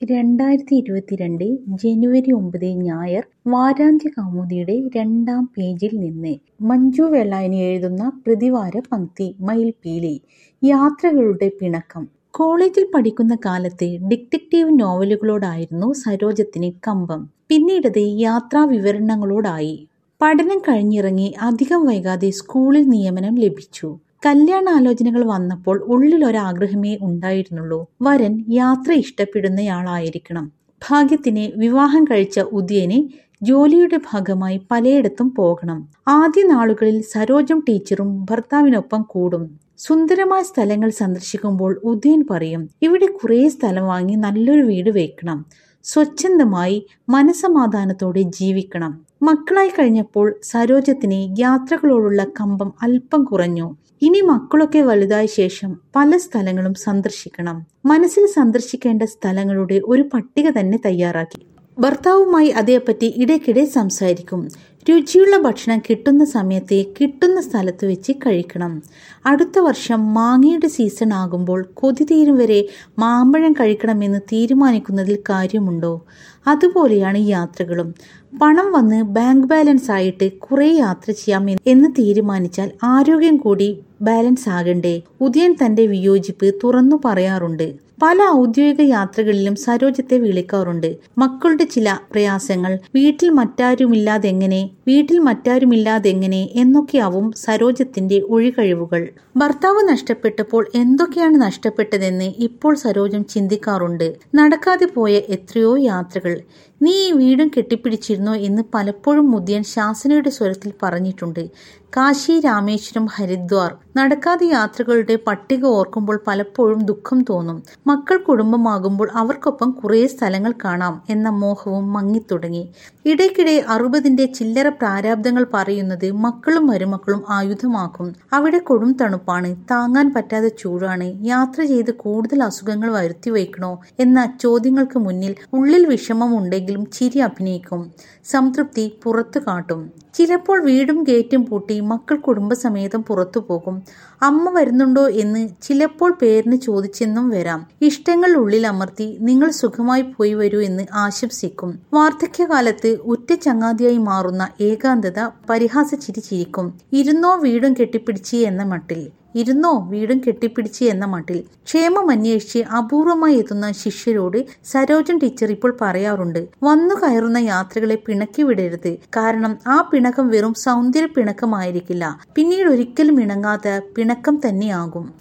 രണ്ടായിരത്തി ഇരുപത്തിരണ്ട് ജനുവരി ഒമ്പത് ഞായർ വാരാന്ത്യ കൗമുദിയുടെ രണ്ടാം പേജിൽ നിന്ന് മഞ്ജു വെള്ളായണി എഴുതുന്ന പ്രതിവാര പംക്തി മയിൽപീലി യാത്രകളുടെ പിണക്കം കോളേജിൽ പഠിക്കുന്ന കാലത്ത് ഡിറ്റക്റ്റീവ് നോവലുകളോടായിരുന്നു സരോജത്തിന് കമ്പം പിന്നീടത് യാത്രാ വിവരണങ്ങളോടായി പഠനം കഴിഞ്ഞിറങ്ങി അധികം വൈകാതെ സ്കൂളിൽ നിയമനം ലഭിച്ചു കല്യാണാലോചനകൾ വന്നപ്പോൾ ഉള്ളിലൊരാഗ്രഹമേ ഉണ്ടായിരുന്നുള്ളൂ വരൻ യാത്ര ഇഷ്ടപ്പെടുന്നയാളായിരിക്കണം ഭാഗ്യത്തിന് വിവാഹം കഴിച്ച ഉദയന് ജോലിയുടെ ഭാഗമായി പലയിടത്തും പോകണം ആദ്യ നാളുകളിൽ സരോജം ടീച്ചറും ഭർത്താവിനൊപ്പം കൂടും സുന്ദരമായ സ്ഥലങ്ങൾ സന്ദർശിക്കുമ്പോൾ ഉദയൻ പറയും ഇവിടെ കുറേ സ്ഥലം വാങ്ങി നല്ലൊരു വീട് വെക്കണം സ്വച്ഛന്തമായി മനസമാധാനത്തോടെ ജീവിക്കണം മക്കളായി കഴിഞ്ഞപ്പോൾ സരോജത്തിന് യാത്രകളോടുള്ള കമ്പം അല്പം കുറഞ്ഞു ഇനി മക്കളൊക്കെ വലുതായ ശേഷം പല സ്ഥലങ്ങളും സന്ദർശിക്കണം മനസ്സിൽ സന്ദർശിക്കേണ്ട സ്ഥലങ്ങളുടെ ഒരു പട്ടിക തന്നെ തയ്യാറാക്കി ഭർത്താവുമായി അതേപ്പറ്റി ഇടയ്ക്കിടെ സംസാരിക്കും രുചിയുള്ള ഭക്ഷണം കിട്ടുന്ന സമയത്ത് കിട്ടുന്ന സ്ഥലത്ത് വെച്ച് കഴിക്കണം അടുത്ത വർഷം മാങ്ങയുടെ സീസൺ ആകുമ്പോൾ കൊതി തീരും വരെ മാമ്പഴം കഴിക്കണമെന്ന് തീരുമാനിക്കുന്നതിൽ കാര്യമുണ്ടോ അതുപോലെയാണ് യാത്രകളും പണം വന്ന് ബാങ്ക് ബാലൻസ് ആയിട്ട് കുറെ യാത്ര ചെയ്യാം എന്ന് തീരുമാനിച്ചാൽ ആരോഗ്യം കൂടി ബാലൻസ് ആകണ്ടേ ഉദയൻ തന്റെ വിയോജിപ്പ് തുറന്നു പറയാറുണ്ട് പല ഔദ്യോഗിക യാത്രകളിലും സരോജത്തെ വിളിക്കാറുണ്ട് മക്കളുടെ ചില പ്രയാസങ്ങൾ വീട്ടിൽ മറ്റാരുമില്ലാതെങ്ങനെ വീട്ടിൽ മറ്റാരുമില്ലാതെങ്ങനെ എന്നൊക്കെയാവും സരോജത്തിന്റെ ഒഴികഴിവുകൾ ഭർത്താവ് നഷ്ടപ്പെട്ടപ്പോൾ എന്തൊക്കെയാണ് നഷ്ടപ്പെട്ടതെന്ന് ഇപ്പോൾ സരോജം ചിന്തിക്കാറുണ്ട് നടക്കാതെ പോയ എത്രയോ യാത്രകൾ നീ ഈ വീടും കെട്ടിപ്പിടിച്ചിരുന്നോ എന്ന് പലപ്പോഴും മുതിയൻ ശാസനയുടെ സ്വരത്തിൽ പറഞ്ഞിട്ടുണ്ട് കാശി രാമേശ്വരം ഹരിദ്വാർ നടക്കാതെ യാത്രകളുടെ പട്ടിക ഓർക്കുമ്പോൾ പലപ്പോഴും ദുഃഖം തോന്നും മക്കൾ കുടുംബമാകുമ്പോൾ അവർക്കൊപ്പം കുറേ സ്ഥലങ്ങൾ കാണാം എന്ന മോഹവും മങ്ങിത്തുടങ്ങി ഇടയ്ക്കിടെ അറുപതിന്റെ ചില്ലറ പ്രാരാബ്ദങ്ങൾ പറയുന്നത് മക്കളും മരുമക്കളും ആയുധമാക്കും അവിടെ കൊടും തണുപ്പാണ് താങ്ങാൻ പറ്റാത്ത ചൂടാണ് യാത്ര ചെയ്ത് കൂടുതൽ അസുഖങ്ങൾ വരുത്തി വയ്ക്കണോ എന്ന ചോദ്യങ്ങൾക്ക് മുന്നിൽ ഉള്ളിൽ വിഷമം ഉണ്ടെങ്കിലും ചിരി അഭിനയിക്കും സംതൃപ്തി പുറത്തു കാട്ടും ചിലപ്പോൾ വീടും ഗേറ്റും പൂട്ടി മക്കൾ കുടുംബസമേതം പുറത്തു പോകും അമ്മ വരുന്നുണ്ടോ എന്ന് ചിലപ്പോൾ പേരിന് ചോദിച്ചെന്നും വരാം ഇഷ്ടങ്ങൾ ഉള്ളിൽ അമർത്തി നിങ്ങൾ സുഖമായി പോയി വരൂ എന്ന് ആശംസിക്കും വാർദ്ധക്യകാലത്ത് ഉറ്റ ചങ്ങാതിയായി മാറുന്ന ഏകാന്തത പരിഹാസ ചിരി ചിരിക്കും ഇരുന്നോ വീടും കെട്ടിപ്പിടിച്ച് എന്ന മട്ടിൽ ഇരുന്നോ വീടും കെട്ടിപ്പിടിച്ച് എന്ന മട്ടിൽ ക്ഷേമം അന്വേഷിച്ച് അപൂർവമായി എത്തുന്ന ശിഷ്യരോട് സരോജൻ ടീച്ചർ ഇപ്പോൾ പറയാറുണ്ട് വന്നു കയറുന്ന യാത്രകളെ പിണക്കി വിടരുത് കാരണം ആ പിണക്കം വെറും സൗന്ദര്യ പിണക്കമായിരിക്കില്ല പിന്നീട് ഒരിക്കലും ഇണങ്ങാത്ത പിണക്കം തന്നെയാകും